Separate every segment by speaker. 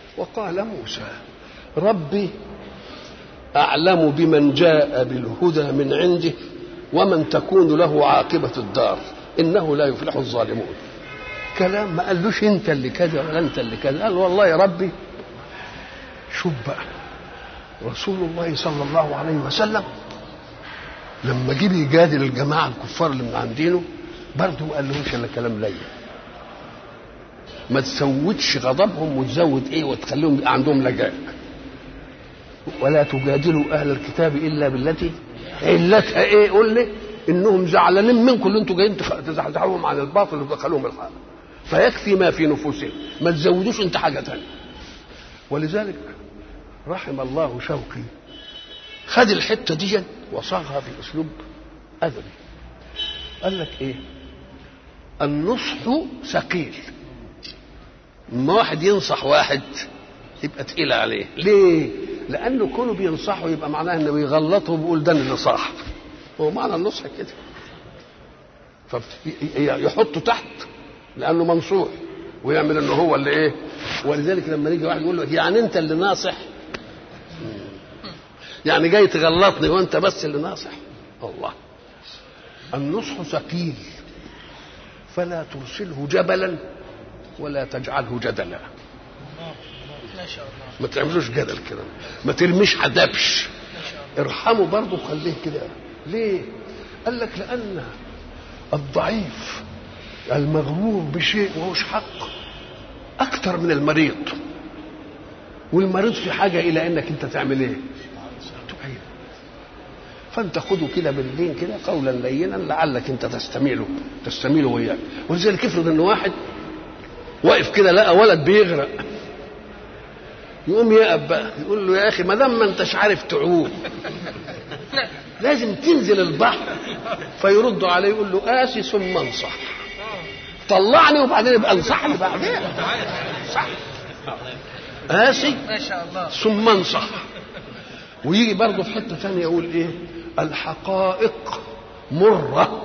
Speaker 1: وقال موسى ربي أعلم بمن جاء بالهدى من عنده ومن تكون له عاقبة الدار إنه لا يفلح الظالمون كلام ما قالوش انت اللي كذا ولا انت اللي كذا قال والله يا ربي شوف بقى رسول الله صلى الله عليه وسلم لما جه يجادل الجماعه الكفار اللي من عندينه برضه ما قالهمش الا كلام لين ما تزودش غضبهم وتزود ايه وتخليهم يبقى عندهم لجاء ولا تجادلوا اهل الكتاب الا بالتي علتها ايه قول لي انهم زعلانين منكم اللي انتوا جايين تزحزحوهم عن الباطل وتدخلوهم الحق فيكفي ما في نفوسهم ما تزودوش انت حاجه ثانيه ولذلك رحم الله شوقي خد الحته دي وصاغها في اسلوب ادبي قال لك ايه النصح ثقيل اما واحد ينصح واحد يبقى تقيل عليه ليه لانه كونه بينصحه يبقى معناه انه بيغلطه وبيقول ده اللي صح هو معنى النصح كده فيحطه تحت لانه منصوح ويعمل انه هو اللي ايه ولذلك لما يجي واحد يقول له يعني انت اللي ناصح يعني جاي تغلطني وانت بس اللي ناصح الله النصح ثقيل فلا ترسله جبلا ولا تجعله جدلا
Speaker 2: ما شاء الله
Speaker 1: ما تعملوش جدل كده ما ترميش حدبش ارحمه برضه خليه كده ليه قال لك لان الضعيف المغرور بشيء وهوش حق اكثر من المريض والمريض في حاجه الى انك انت تعمل ايه تعين فانت خده كده باللين كده قولا لينا لعلك انت تستميله تستميله وياك ولذلك افرض ان واحد واقف كده لقى ولد بيغرق يقوم يقف بقى يقول له يا اخي ما دام ما انتش عارف تعوم لازم تنزل البحر فيرد عليه يقول له قاسي ثم انصح طلعني وبعدين يبقى انصحني بعدين صح قاسي
Speaker 2: ما شاء الله
Speaker 1: ثم انصح ويجي برضه في حته ثانيه يقول ايه الحقائق مره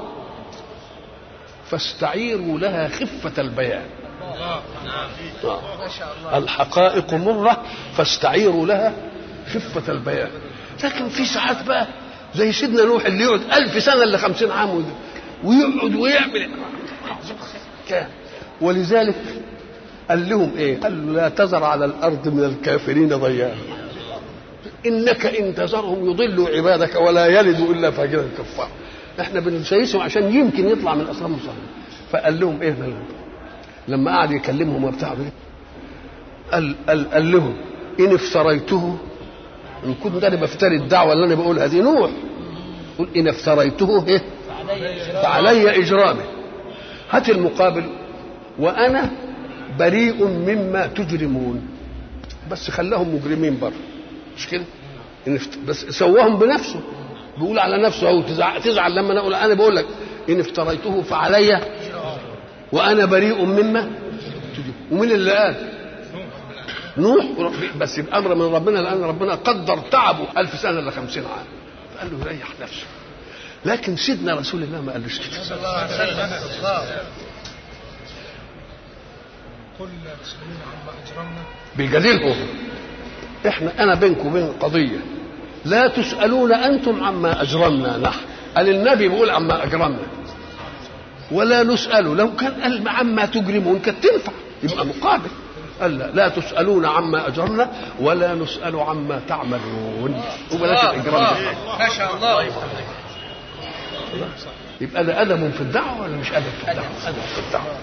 Speaker 1: فاستعيروا لها خفه البيان آه.
Speaker 2: ما شاء الله
Speaker 1: الحقائق مرة فاستعيروا لها خفة البيان لكن في ساعات بقى زي سيدنا نوح اللي يقعد ألف سنة إلا خمسين عام وي- ويقعد ويعمل كان ولذلك قال لهم ايه قال لا تذر على الأرض من الكافرين ضيانا إنك إن تذرهم يضلوا عبادك ولا يلدوا إلا فاجرا كفارا احنا بنسيسهم عشان يمكن يطلع من أصلهم صالح فقال لهم ايه من لما قعد يكلمهم وبتاع ده، قال, قال, قال لهم ان افتريته ان كنت انا بفتري الدعوه اللي انا بقولها دي نوح قل ان افتريته ايه فعلي اجرامه هات المقابل وانا بريء مما تجرمون بس خلاهم مجرمين برضه مش كده إن افت... بس سواهم بنفسه بيقول على نفسه او تزعل, تزعل لما انا اقول انا بقول لك ان افتريته فعلي وانا بريء مما تجرمون ومين اللي قال نوح بس بامر من ربنا لان ربنا قدر تعبه ألف سنه الا خمسين عام فقال له يريح نفسه لكن سيدنا رسول الله ما قالوش كده
Speaker 2: صلى الله عليه وسلم الله
Speaker 3: قل لا تسألون عما أجرمنا
Speaker 1: بيجادلهم احنا انا بينكم وبين قضيه لا تسالون انتم عما اجرمنا نحن قال النبي بيقول عما اجرمنا ولا نسال لو كان قال عما تجرمون كانت تنفع يبقى مقابل قال لا لا تسالون عما اجرمنا ولا نسال عما تعملون وبلاش الاجرام ده
Speaker 2: ما شاء الله
Speaker 1: يبقى ده ادب في الدعوه ولا مش ادب في الدعوه ادب في الدعوه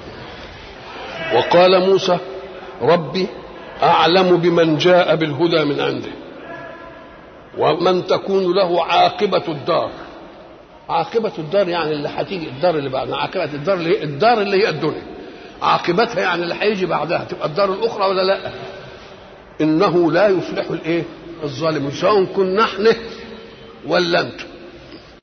Speaker 1: وقال موسى ربي اعلم بمن جاء بالهدى من عنده ومن تكون له عاقبه الدار عاقبة الدار يعني اللي هتيجي الدار اللي بعدها عاقبة الدار اللي هي الدار اللي هي الدنيا عاقبتها يعني اللي هيجي بعدها تبقى الدار الأخرى ولا لا إنه لا يفلح الإيه الظالمون سواء كنا نحن ولا أنتم